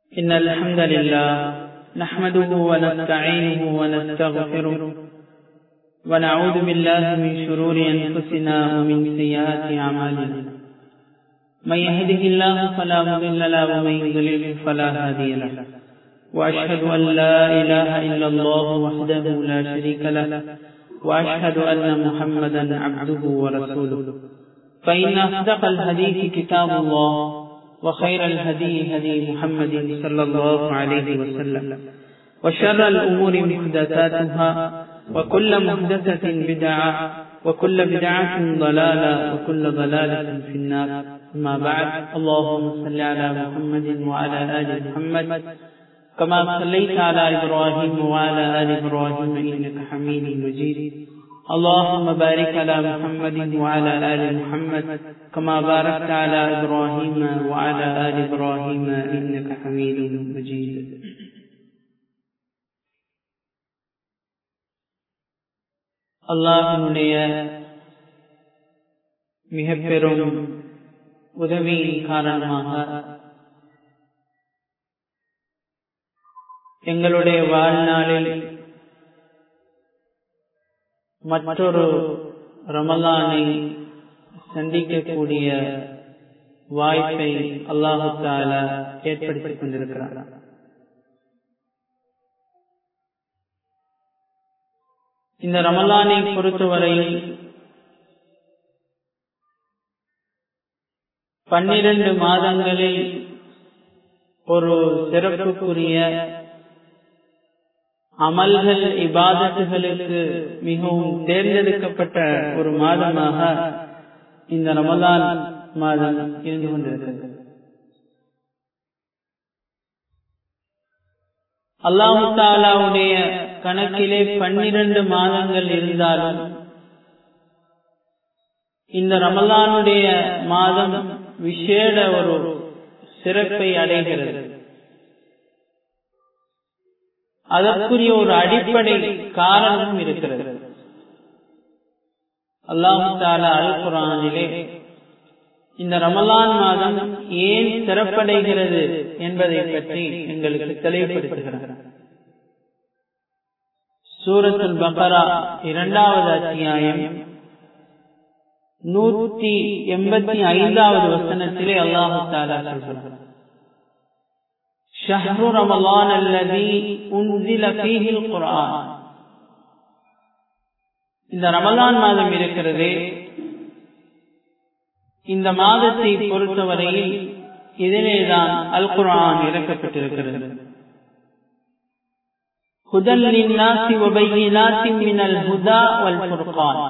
إن الحمد لله نحمده ونستعينه ونستغفره ونعوذ بالله من شرور أنفسنا ومن سيئات أعمالنا من يهده الله فلا مضل له ومن يضلل فلا هادي له وأشهد أن لا إله إلا الله وحده لا شريك له وأشهد أن محمدا عبده ورسوله فإن أصدق الحديث كتاب الله وخير الهدي هدي محمد صلى الله عليه وسلم وشر الأمور محدثاتها وكل محدثة بدعة وكل بدعة ضلالة وكل ضلالة في النار أما بعد اللهم صل على محمد وعلى آل محمد كما صليت على إبراهيم وعلى آل إبراهيم إنك حميد مجيد اللهم بارك على محمد وعلى آل محمد كما باركت على إبراهيم وعلى آل إبراهيم إنك حميد مجيد அல்லாஹனுடைய மிக பெரும் உதவியின் காரணமாக எங்களுடைய வாழ்நாளில் மற்றொரு ரமலானை சந்திக்கக்கூடிய வாய்ப்பை அல்லாஹு தாலா ஏற்படுத்திக் கொண்டிருக்கிறார் இந்த ரமலானை பொறுத்தவரையில் பன்னிரண்டு மாதங்களில் ஒரு சிறப்புக்குரிய அமல்கள் இபாதத்துகளுக்கு மிகவும் தேர்ந்தெடுக்கப்பட்ட ஒரு மாதமாக இந்த ரமலான் மாதம் இருந்து கொண்டிருக்கிறது அல்லாஹு தாலாவுடைய கணக்கிலே பன்னிரண்டு மாதங்கள் இருந்தாலும் இந்த ரமலானுடைய மாதம் விசேட ஒரு சிறப்பை அடைகிறது அதற்குரிய ஒரு அடிப்படை காரணமும் இருக்கிறது அல்லாஹு தாலா அல் குரானிலே இந்த ரமலான் மாதம் ஏன் சிறப்படைகிறது என்பதை பற்றி எங்களுக்கு தெளிவுபடுத்துகிறார் சூரத்துல் பக்கரா இரண்டாவது அத்தியாயம் நூத்தி எண்பத்தி ஐந்தாவது வசனத்திலே அல்லாஹு தாலா சொல்கிறார் شهر رمضان الذي أنزل فيه القرآن இந்த ரமலான் மாதம் இருக்கிறதே இந்த மாதத்தை பொறுத்தவரையில் இதிலேதான் அல் குரான் இறக்கப்பட்டிருக்கிறது ஹுதல் லின்னாசி வபையினாத்தி மினல் ஹுதா வல் ஃபுர்கான்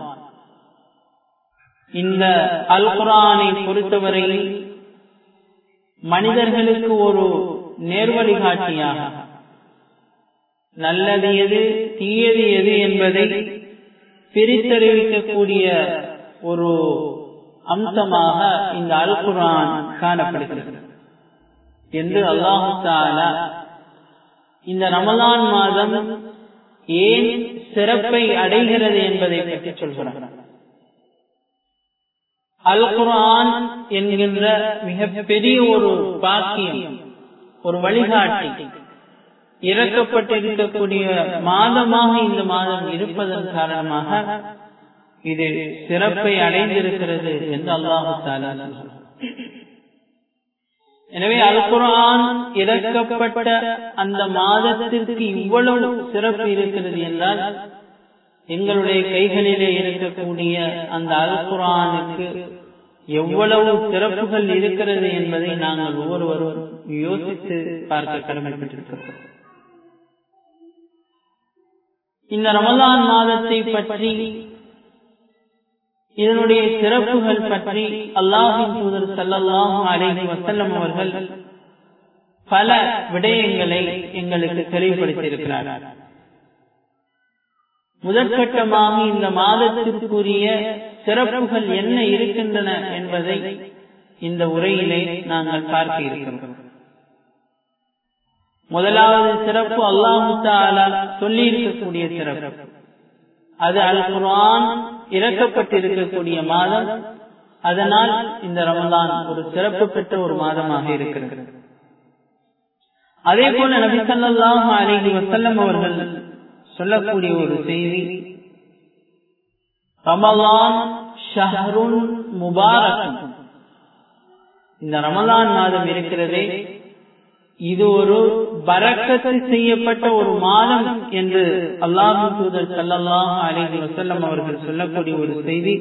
இந்த அல் குரானை பொறுத்தவரையில் மனிதர்களுக்கு ஒரு நேர்வழி காட்டியாக நல்லது எது தீயது எது என்பதை பிரித்தறிவிக்கக்கூடிய ஒரு அம்சமாக இந்த அல் குரான் காணப்படுகிறது என்று அல்லாஹு தாலா இந்த ரமலான் மாதம் ஏன் சிறப்பை அடைகிறது என்பதை பற்றி சொல்கிறார் அல் குரான் என்கின்ற மிக பெரிய ஒரு பாக்கியம் ஒரு வழிகாட்டி இறக்கப்பட்டிருக்கக்கூடிய மாதமாக இந்த மாதம் இருப்பதன் காரணமாக இது சிறப்பை அடைந்திருக்கிறது என்று அல்லாஹு தாலா எனவே அல் குரான் இறக்கப்பட்ட அந்த மாதத்திற்கு இவ்வளவு சிறப்பு இருக்கிறது என்றால் எங்களுடைய கைகளிலே இருக்கக்கூடிய அந்த அல் குரானுக்கு எவ்வளவு சிறப்புகள் இருக்கிறது என்பதை நாங்கள் ஒவ்வொருவரும் யோசித்து பார்க்க கடமைப்பட்டிருக்கிறோம் இந்த ரமலான் மாதத்தை பற்றி இதனுடைய சிறப்புகள் பற்றி அல்லாஹின் தூதர் சல்லாஹும் அலைஹி வசல்லம் அவர்கள் பல விடயங்களை எங்களுக்கு தெளிவுபடுத்தியிருக்கிறார்கள் முதற்கட்டமாக இந்த மாதத்திற்குரிய சிறப்புகள் என்ன இருக்கின்றன என்பதை இந்த உரையிலே நாங்கள் பார்க்க இருக்கிறோம் முதலாவது சிறப்பு அல்லாஹு தாலா சொல்லி இருக்கக்கூடிய சிறப்பு அது அல் குரான் இறக்கப்பட்டிருக்கக்கூடிய மாதம் அதனால் இந்த ரமலான் ஒரு சிறப்பு பெற்ற ஒரு மாதமாக இருக்கிறது அதே போல நபி ஸல்லல்லாஹு அலைஹி வஸல்லம் அவர்கள் சொல்லக்கூடிய ஒரு செய்தி ரமலான் ஷஹருன் முபாரக் இந்த ரமலான் மாதம் இருக்கிறதே இது ஒரு பரக்கத்து செய்யப்பட்ட ஒரு மாதம் என்று அல்லாஹு தூதர் சல்லல்லாஹு அலைஹி வஸல்லம் அவர்கள் சொல்லக்கூடிய ஒரு செய்தி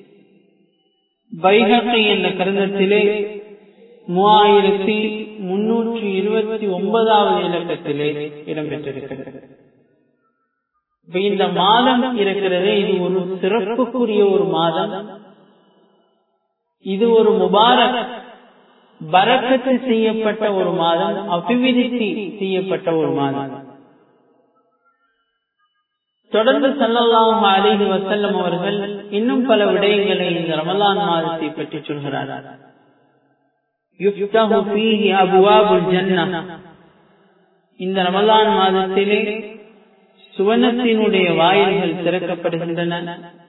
பைஹக்கி என்ற கருந்தத்திலே மூவாயிரத்தி முன்னூற்றி இருபத்தி ஒன்பதாவது இலக்கத்திலே இடம்பெற்றிருக்கிறது இந்த மாதம் இருக்கிறதே இது ஒரு சிறப்புக்குரிய ஒரு மாதம் இது ஒரு முபாரக் பரக்கத்து செய்யப்பட்ட ஒரு மாதம் அபிவிருத்தி செய்யப்பட்ட ஒரு மாதம் தொடர்ந்து சல்லல்லாஹு அலைஹி வசல்லம் அவர்கள் இன்னும் பல விடயங்களை இந்த ரமலான் மாதத்தை பற்றி சொல்கிறார்கள் இந்த ரமலான் மாதத்திலே சுவனத்தினுடைய வாயில்கள் திறக்கப்படுகின்றன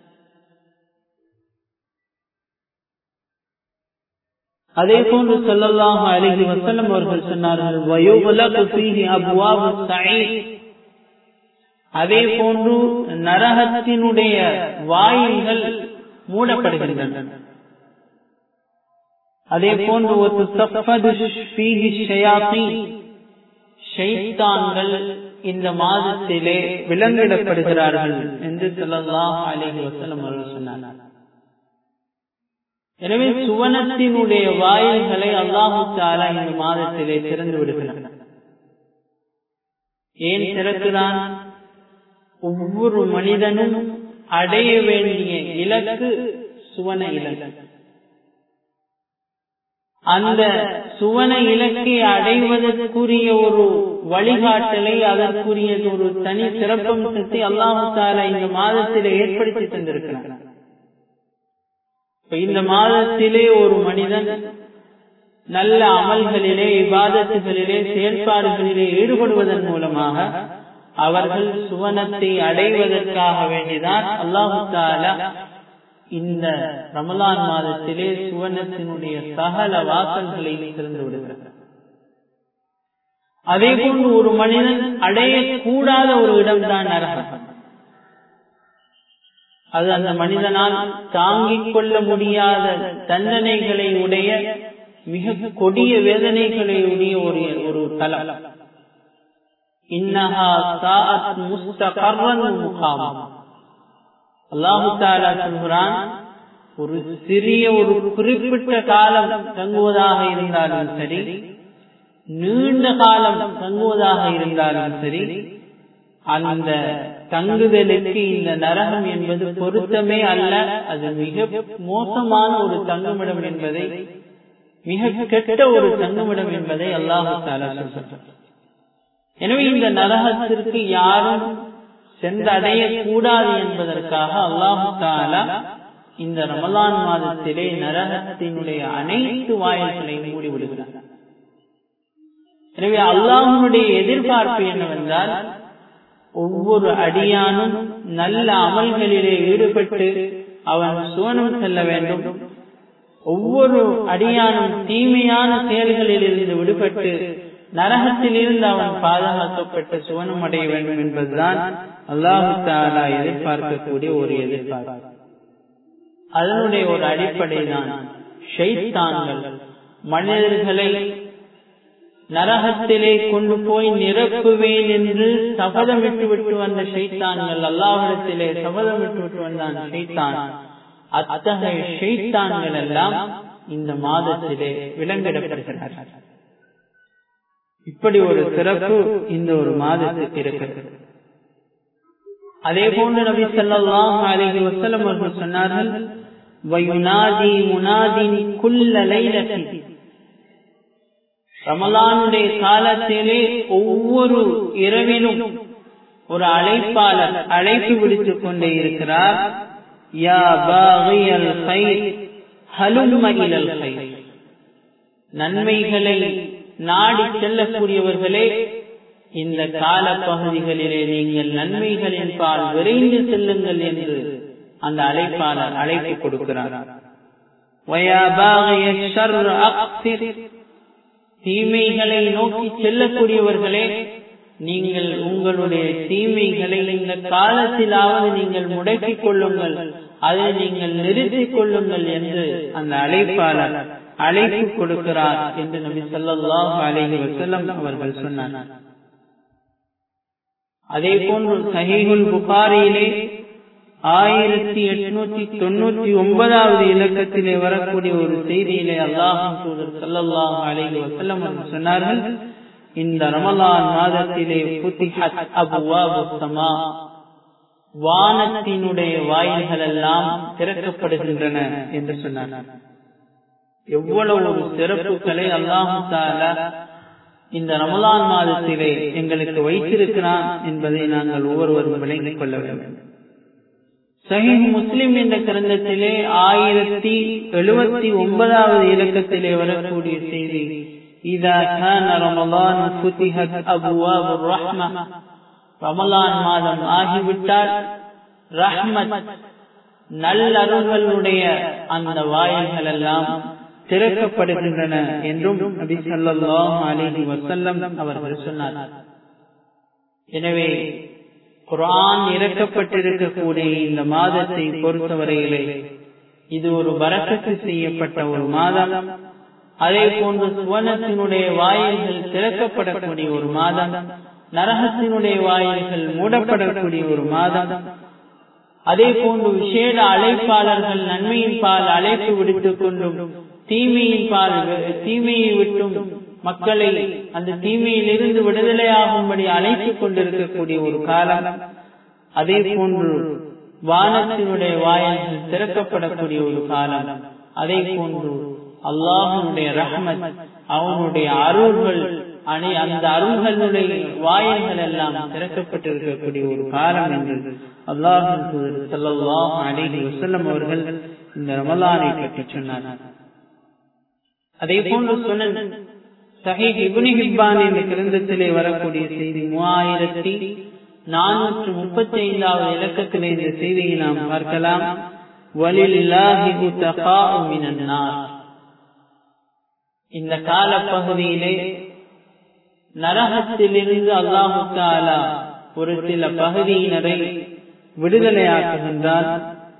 அதே போன்று சொல்லலாம் அழகி வசல்லம் அவர்கள் சொன்னார்கள் அதே போன்று நரகத்தினுடைய வாயில்கள் மூடப்படுகின்றன அதே போன்று ஒரு ஷைத்தான்கள் இந்த மாதத்திலே விலங்கிடப்படுகிறார்கள் என்று சொல்லலாம் அழகி வசலம் அவர்கள் சொன்னார் எனவே சுவனத்தினுடைய வாயில்களை அல்லாஹு தாலா இந்த மாதத்திலே திறந்து விடுகிறார் ஏன் திறக்கிறான் ஒவ்வொரு மனிதனும் அடைய வேண்டிய இலக்கு சுவன இலக்கு அந்த சுவன இலக்கை அடைவதற்குரிய ஒரு வழிகாட்டலை அதற்குரிய ஒரு தனி சிறப்பம்சத்தை அல்லாஹு தாலா இந்த மாதத்திலே ஏற்படுத்தி தந்திருக்கிறார் இந்த மாதத்திலே ஒரு மனிதன் நல்ல அமல்களிலே விவாதத்துகளிலே செயல்பாடுகளிலே ஈடுபடுவதன் மூலமாக அவர்கள் சுவனத்தை அடைவதற்காக வேண்டிதான் அல்லாஹு தாலா இந்த ரமலான் மாதத்திலே சுவனத்தினுடைய சகல வாசல்களை திறந்து விடுகிறார் அதே போன்று ஒரு மனிதன் அடையக்கூடாத ஒரு இடம்தான் நரகம் அது அந்த மனிதனால் தாங்கிக் கொள்ள முடியாத தண்டனைகளை உடைய மிக கொடிய வேதனைகளை உடைய ஒரு ஒரு தலம் இன்னஹா சாஅத் முஸ்தகர்ரன் முகாம் அல்லாஹு தாலா சொல்கிறான் ஒரு சிறிய ஒரு குறிப்பிட்ட காலம் தங்குவதாக இருந்தாலும் சரி நீண்ட காலம் தங்குவதாக இருந்தாலும் சரி அந்த தங்குதலுக்கு இந்த நரகம் என்பது பொருத்தமே அல்ல அது மிக மோசமான ஒரு தங்குமிடம் என்பதை மிக கெட்ட ஒரு தங்குமிடம் என்பதை அல்லாஹு தாலா சொல்கிறார் எனவே இந்த நரகத்திற்கு யாரும் சென்றடைய கூடாது என்பதற்காக அல்லாஹு தாலா இந்த ரமலான் மாதத்திலே நரகத்தினுடைய அனைத்து வாயில்களையும் மூடிவிடுகிறார் எனவே அல்லாஹனுடைய எதிர்பார்ப்பு என்னவென்றால் ஒவ்வொரு அடியானும் நல்ல அமல்களிலே ஈடுபட்டு அவன் சுவனம் செல்ல வேண்டும் ஒவ்வொரு அடியானும் தீமையான செயல்களில் இருந்து விடுபட்டு நரகத்தில் இருந்து அவன் பாதுகாக்கப்பட்டு சுவனம் அடைய வேண்டும் என்பதுதான் அல்லாஹு தாலா எதிர்பார்க்கக்கூடிய ஒரு எதிர்பார்ப்பு அதனுடைய ஒரு அடிப்படை தான் ஷைத்தான்கள் மனிதர்களை நரகத்திலே கொண்டு போய் நிரப்புவேன் என்று சபதமிட்டு விட்டு வந்த ஷைத்தான்கள் அல்லாஹிடத்திலே சபதமிட்டு விட்டு வந்தான் ஷைத்தான் அத்தகைய ஷைத்தான்கள் எல்லாம் இந்த மாதத்திலே விலங்கிடப்படுகிறார்கள் இப்படி ஒரு சிறப்பு இந்த ஒரு மாதத்துக்கு இருக்கிறது அதே போன்று நபி ஸல்லல்லாஹு அலைஹி வஸல்லம் அவர்கள் சொன்னார்கள் வயுனாதி முனாதின் குல்ல லைலத்தின் ரமலானுடைய காலத்திலே ஒவ்வொரு இரவிலும் ஒரு அழைப்பாளர் அழைப்பு விடுத்துக் கொண்டே இருக்கிறார் யா பாகியல் கைர் ஹலும்ம இலல் கைர் நன்மைகளை நாடி செல்லக்கூடியவர்களே இந்த கால பகுதிகளிலே நீங்கள் நன்மைகளின் பால் விரைந்து செல்லுங்கள் என்று அந்த அழைப்பாளர் அழைப்பு கொடுக்கிறார் தீமைகளை நோக்கி செல்லக்கூடியவர்களே நீங்கள் உங்களுடைய தீமைகளை இந்த காலத்திலாவது நீங்கள் முடக்கிக் கொள்ளுங்கள் அதை நீங்கள் நிறுத்திக் கொள்ளுங்கள் என்று அந்த அழைப்பாளர் அழைப்பு கொடுக்கிறார் என்று நபி சொல்லாஹ் அலைஹி வசல்லம் அவர்கள் சொன்னார் அதே போன்று சஹீகுல் புகாரியிலே ஆயிரத்தி எட்நூத்தி தொண்ணூத்தி ஒன்பதாவது இலக்கத்திலே வரக்கூடிய ஒரு செய்தியிலே அல்லாஹும் தூதர் சல்லல்லாஹ் அலைஹி வஸல்லம் அவர்கள் சொன்னார்கள் இந்த ரமலான் மாதத்திலே புத்திஹத் அபுவாபு ஸமா வானத்தினுடைய வாயில்கள் எல்லாம் திறக்கப்படுகின்றன என்று சொன்னார் எவ்வளவு ஒரு சிறப்புகளை அல்லாஹு தாலா இந்த ரமலான் மாதத்திலே எங்களுக்கு வைத்திருக்கிறான் என்பதை நாங்கள் ஒவ்வொருவரும் விளங்கிக் கொள்ள வேண்டும் சஹீஹ் முஸ்லிம் என்ற கிரந்தத்திலே ஆயிரத்தி எழுபத்தி ஒன்பதாவது இலக்கத்திலே வரக்கூடிய செய்தி இதா கான ரமலான் ஃபுதிஹத் அபுவாபுர் ரஹ்ம ரமலான் மாதம் ஆகிவிட்டால் ரஹ்மத் நல்லருள்களுடைய அந்த வாயில்கள் எல்லாம் திறக்கப்படுகின்றன என்றும் நபி ஸல்லல்லாஹு அலைஹி வஸல்லம் அவர்கள் சொன்னார் எனவே குரான் இறக்கப்பட்டிருக்கக்கூடிய இந்த மாதத்தை பொறுத்தவரையிலே இது ஒரு வரக்கத்து செய்யப்பட்ட ஒரு மாதம் அதே போன்று சுவனத்தினுடைய வாயில்கள் திறக்கப்படக்கூடிய ஒரு மாதம் நரகத்தினுடைய வாயில்கள் மூடப்படக்கூடிய ஒரு மாதம் அதே போன்று விசேட அழைப்பாளர்கள் நன்மையின் பால் அழைப்பு விடுத்துக் கொண்டும் தீமையின் பால் தீமையை விட்டும் மக்களை அந்த தீமையில் இருந்து விடுதலையாகும்படி அழைத்துக் கொண்டிருக்கக்கூடிய ஒரு காலம் அதே போன்று வானத்தினுடைய வாயில்கள் திறக்கப்படக்கூடிய ஒரு காலம் அதே போன்று அல்லாஹனுடைய ரஹ்மத் அவனுடைய அருள்கள் அணி அந்த அருள்களுடைய வாயில்கள் எல்லாம் திறக்கப்பட்டிருக்கக்கூடிய ஒரு காலம் என்று அல்லாஹ் சல்லாஹ் அலிஹி வசல்லம் அவர்கள் இந்த ரமலானை பற்றி சொன்னார் அதே போன்று சொன்ன சஹீஹ் இப்னு ஹிப்பான் என்ற கிரந்தத்திலே வரக்கூடிய செய்தி மூவாயிரத்தி நானூற்று முப்பத்தி ஐந்தாவது இலக்கத்திலே இந்த செய்தியை நாம் பார்க்கலாம் வலில்லாஹி உத்தகாஉ மினன் நார் இந்த கால பகுதியிலே நரகத்திலிருந்து அல்லாஹு தாலா ஒரு சில பகுதியினரை விடுதலையாக்குகின்றான்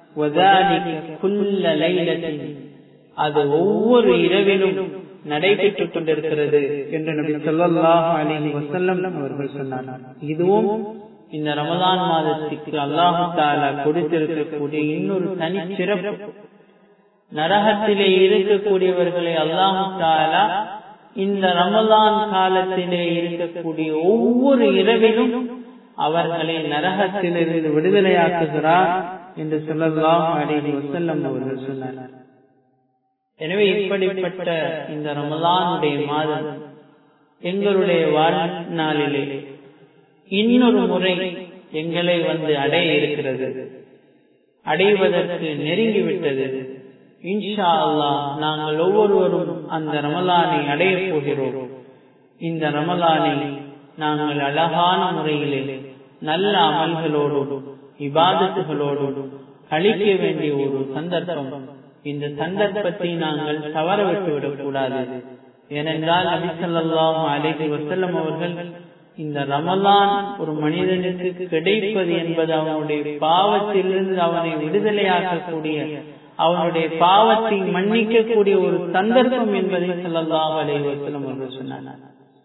அது ஒவ்வொரு இரவிலும் நடைபெற்றுக் கொண்டிருக்கிறது என்று நபி சொல்லாஹ் அலி வசல்லம் அவர்கள் சொன்னார் இதுவும் இந்த ரமதான் மாதத்துக்கு அல்லாஹு தாலா கொடுத்திருக்கக்கூடிய இன்னொரு தனி சிறப்பு நரகத்திலே இருக்கக்கூடியவர்களை அல்லாஹு தாலா இந்த ரமலான் காலத்திலே இருக்கக்கூடிய ஒவ்வொரு இரவிலும் அவர்களை நரகத்திலிருந்து விடுதலையாக்குகிறார் என்று சொல்லலாம் அலிஹி வசல்லம் அவர்கள் சொன்னார் எனவே இப்படிப்பட்ட இந்த ரமலானுடைய மாதம் எங்களுடைய வாழ்நாளிலே இன்னொரு முறை எங்களை வந்து அடைய இருக்கிறது அடைவதற்கு நெருங்கிவிட்டது இன்ஷா அல்லா நாங்கள் ஒவ்வொருவரும் அந்த ரமலானை அடைய போகிறோம் இந்த ரமலானை நாங்கள் அழகான முறையிலே நல்ல அமல்களோடும் இபாதத்துகளோடும் அளிக்க வேண்டிய ஒரு சந்தர்ப்பம் இந்த சந்தர்ப்பத்தை நாங்கள் தவற விட்டுவிடக் கூடாது ஏனென்றால் அபிசல்லாஹும் அலைஹி வசல்லம் அவர்கள் இந்த ரமலான் ஒரு மனிதனுக்கு கிடைப்பது என்பது அவனுடைய பாவத்திலிருந்து அவனை விடுதலையாக்கக்கூடிய அவனுடைய பாவத்தை மன்னிக்கக்கூடிய ஒரு சந்தர்ப்பம் என்பதை சொல்லல்லாஹ் அலைஹி வசல்லம் அவர்கள் சொன்னார்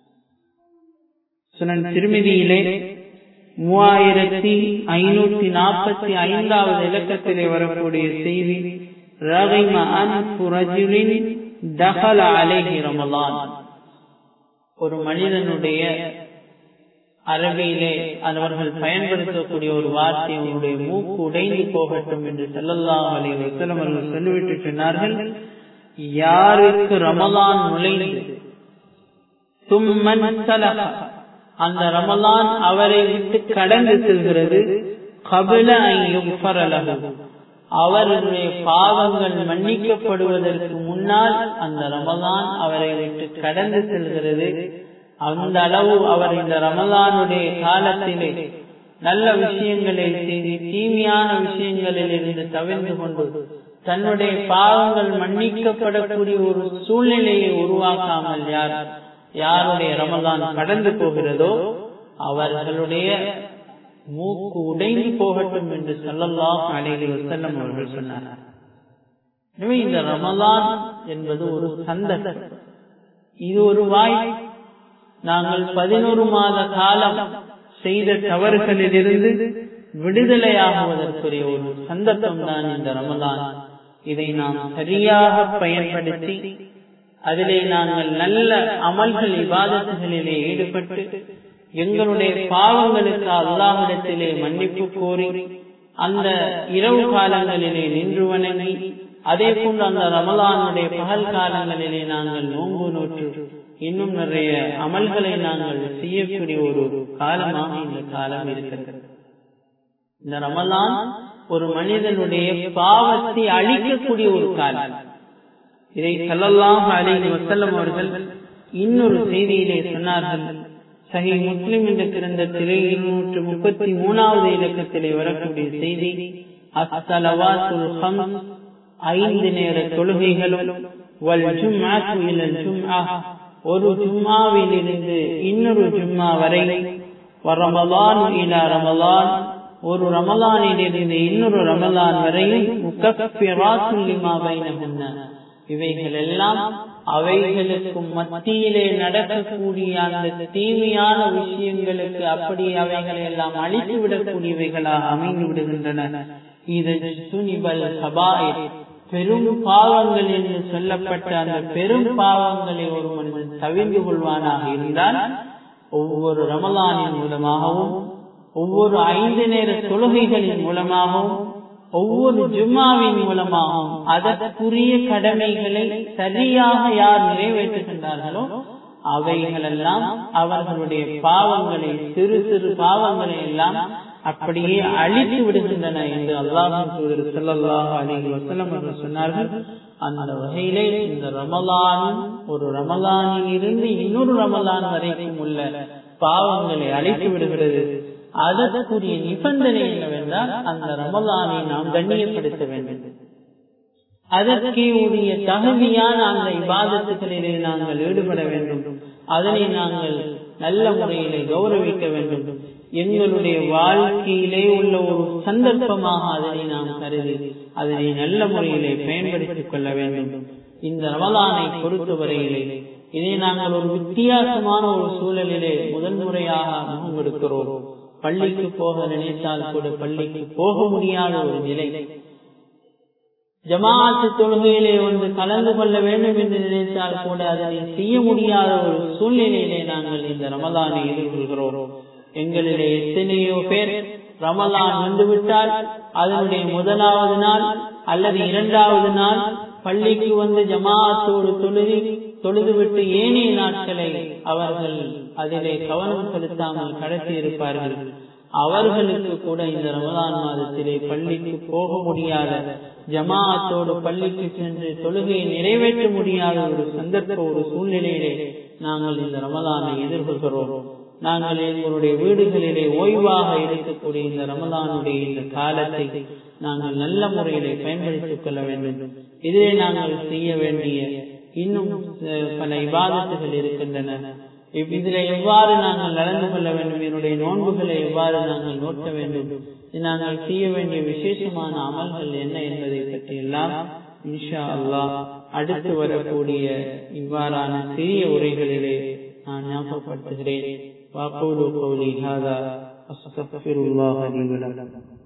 சுனன் திருமதியிலே மூவாயிரத்தி ஐநூத்தி நாற்பத்தி ஐந்தாவது இலக்கத்திலே வரக்கூடிய செய்தி ரகிம அன்பு ரஜுலின் தகல அலைஹி ரமலான் ஒரு மனிதனுடைய அரபியிலே அவர்கள் பயன்படுத்தக்கூடிய ஒரு வார்த்தை அவனுடைய மூக்கு உடைந்து போகட்டும் என்று செல்லல்லாம் அலை வசலம் அவர்கள் சொல்லிவிட்டு சொன்னார்கள் யாருக்கு ரமலான் நுழைந்து தும்மன் சலக அந்த ரமலான் அவரை விட்டு கடந்து செல்கிறது கபில அவருடைய பாவங்கள் மன்னிக்கப்படுவதற்கு முன்னால் அந்த ரமலான் அவரை விட்டு கடந்து செல்கிறது அந்த அளவு அவர் இந்த ரமலானுடைய காலத்திலே நல்ல விஷயங்களை செய்து தீமையான விஷயங்களில் இருந்து தவிர்த்து கொண்டு தன்னுடைய பாவங்கள் மன்னிக்கப்படக்கூடிய ஒரு சூழ்நிலையை உருவாக்காமல் யார் யாருடைய ரமலான் கடந்து போகிறதோ அவர்களுடைய மூக்கு உடைந்து போகட்டும் என்று சொல்லலாம் அலைகி வசல்லம் அவர்கள் சொன்னார் எனவே இந்த ரமலான் என்பது ஒரு சந்தர்ப்பம் இது ஒரு வாய் நாங்கள் பதினோரு மாத காலம் செய்த தவறுகளிலிருந்து விடுதலையாகுவதற்குரிய ஒரு சந்தர்ப்பம் தான் இந்த ரமலான் இதை நாம் சரியாக பயன்படுத்தி அதிலே நாங்கள் நல்ல அமல்கள் விவாதத்துகளிலே ஈடுபட்டு எங்களுடைய பாவங்களுக்கு அல்லாஹிடத்திலே மன்னிப்பு கோரி அந்த இரவு காலங்களிலே நின்று வணங்கி அதே போன்று அந்த ரமலானுடைய பகல் காலங்களிலே நாங்கள் நோன்பு நோற்று இன்னும் நிறைய அமல்களை நாங்கள் செய்யக்கூடிய ஒரு காலமாக இந்த காலம் இருக்கிறது இந்த ரமலான் ஒரு மனிதனுடைய பாவத்தை அழிக்கக்கூடிய ஒரு காலம் இதை சொல்லலாம் அலி வசல்லம் அவர்கள் இன்னொரு செய்தியிலே சொன்னார்கள் சஹி முஸ்லிம் என்ற பிறந்த திரை இருநூற்று முப்பத்தி மூணாவது இலக்கத்திலே வரக்கூடிய செய்தி அஸ்தலவாத்துல் ஹம்ஸ் ஐந்து நேர தொழுகைகளும் வல் ஜும்ஆத்து இலல் ஜும்ஆ ஒரு ஜும்மாவில் இருந்து இன்னொரு ஜும்மா வரை ரமலான் இலா ரமலான் ஒரு ரமலானிலிருந்து இன்னொரு ரமலான் வரையும் இவைகள் எல்லாம் அவைகளுக்கு மத்தியிலே நடக்கக்கூடிய அந்த தீமையான விஷயங்களுக்கு அப்படி அவைகளை எல்லாம் அழித்து விடக்கூடியவைகளாக அமைந்து விடுகின்றன இது துணிபல் சபாய் பெரும் பாவங்கள் என்று சொல்லப்பட்ட அந்த பெரும் பாவங்களை ஒரு மனிதன் தவிர்ந்து கொள்வானாக இருந்தால் ஒவ்வொரு ரமலானின் மூலமாகவும் ஒவ்வொரு ஐந்து நேர தொழுகைகளின் மூலமாகவும் ஒவ்வொரு ஜும்மாவின் மூலமாகவும் அதற்குரிய கடமைகளை சரியாக யார் நிறைவேற்றுகின்றார்களோ அவைகளெல்லாம் அவர்களுடைய பாவங்களை சிறு சிறு பாவங்களை எல்லாம் அப்படியே அழித்து விடுகின்றன என்று அல்லாஹ் செல்லல்லாஹ் அலிஹி வசலம் என்று சொன்னார்கள் அந்த வகையிலே இந்த ரமலான் ஒரு ரமலானில் இருந்து இன்னொரு ரமலான் வரைக்கும் உள்ள பாவங்களை அழித்து விடுகிறது அதற்குரிய நிபந்தனை என்னவென்றால் அந்த ரமலானை நாம் கண்ணியப்படுத்த வேண்டும் அதற்கே உரிய தகுதியான அந்த இபாதத்துகளிலே நாங்கள் ஈடுபட வேண்டும் அதனை நாங்கள் நல்ல முறையிலே கௌரவிக்க வேண்டும் எங்களுடைய வாழ்க்கையிலே உள்ள ஒரு சந்தர்ப்பமாக அதனை நாம் கருதி அதனை நல்ல முறையிலே பயன்படுத்திக் கொள்ள வேண்டும் இந்த ரமலானை பொறுத்தவரையிலே இதை நாங்கள் ஒரு வித்தியாசமான ஒரு சூழலிலே முதல் முறையாக முகம் கொடுக்கிறோம் பள்ளிக்கு போக நினைத்தால் கூட பள்ளிக்கு போக முடியாத ஒரு நிலை ஜமாத்து தொழுகையிலே வந்து கலந்து கொள்ள வேண்டும் என்று நினைத்தால் கூட அதனை செய்ய முடியாத ஒரு சூழ்நிலையிலே நாங்கள் இந்த ரமலானை எதிர்கொள்கிறோம் எங்களிலே எத்தனையோ பேர் ரமலான் வந்துவிட்டால் அதனுடைய முதலாவது நாள் அல்லது இரண்டாவது நாள் பள்ளிக்கு வந்து ஜமாத்தோடு தொழுதி தொழுதுவிட்டு ஏனைய நாட்களை அவர்கள் அதிலே கவனம் செலுத்தாமல் கடத்தி இருப்பார்கள் அவர்களுக்கு கூட இந்த ரமலான் மாதத்திலே பள்ளிக்கு போக முடியாத ஜமாஅத்தோடு பள்ளிக்கு சென்று தொழுகையை நிறைவேற்ற முடியாத ஒரு சந்தர்ப்ப ஒரு சூழ்நிலையிலே நாங்கள் இந்த ரமலானை எதிர்கொள்கிறோம் நாங்கள் எங்களுடைய வீடுகளிலே ஓய்வாக இருக்கக்கூடிய இந்த ரமலானுடைய இந்த காலத்தை நாங்கள் நல்ல முறையிலே பயன்படுத்திக் கொள்ள வேண்டும் இதிலே நாங்கள் செய்ய வேண்டிய இன்னும் பல இபாதத்துகள் இருக்கின்றன இதில் எவ்வாறு நாங்கள் நடந்து கொள்ள வேண்டும் என்னுடைய நோன்புகளை எவ்வாறு நாங்கள் நோக்க வேண்டும் நாங்கள் செய்ய வேண்டிய விசேஷமான அமல்கள் என்ன என்பதை பற்றி எல்லாம் இன்ஷா அல்லாஹ் அடுத்து வரக்கூடிய இவ்வாறான சிறிய உரைகளிலே நான் ஞாபகப்படுத்துகிறேன் வாக்கோடு கௌலி ஹாதா அஸ்தக்ஃபிருல்லாஹ் லி வலக்கும்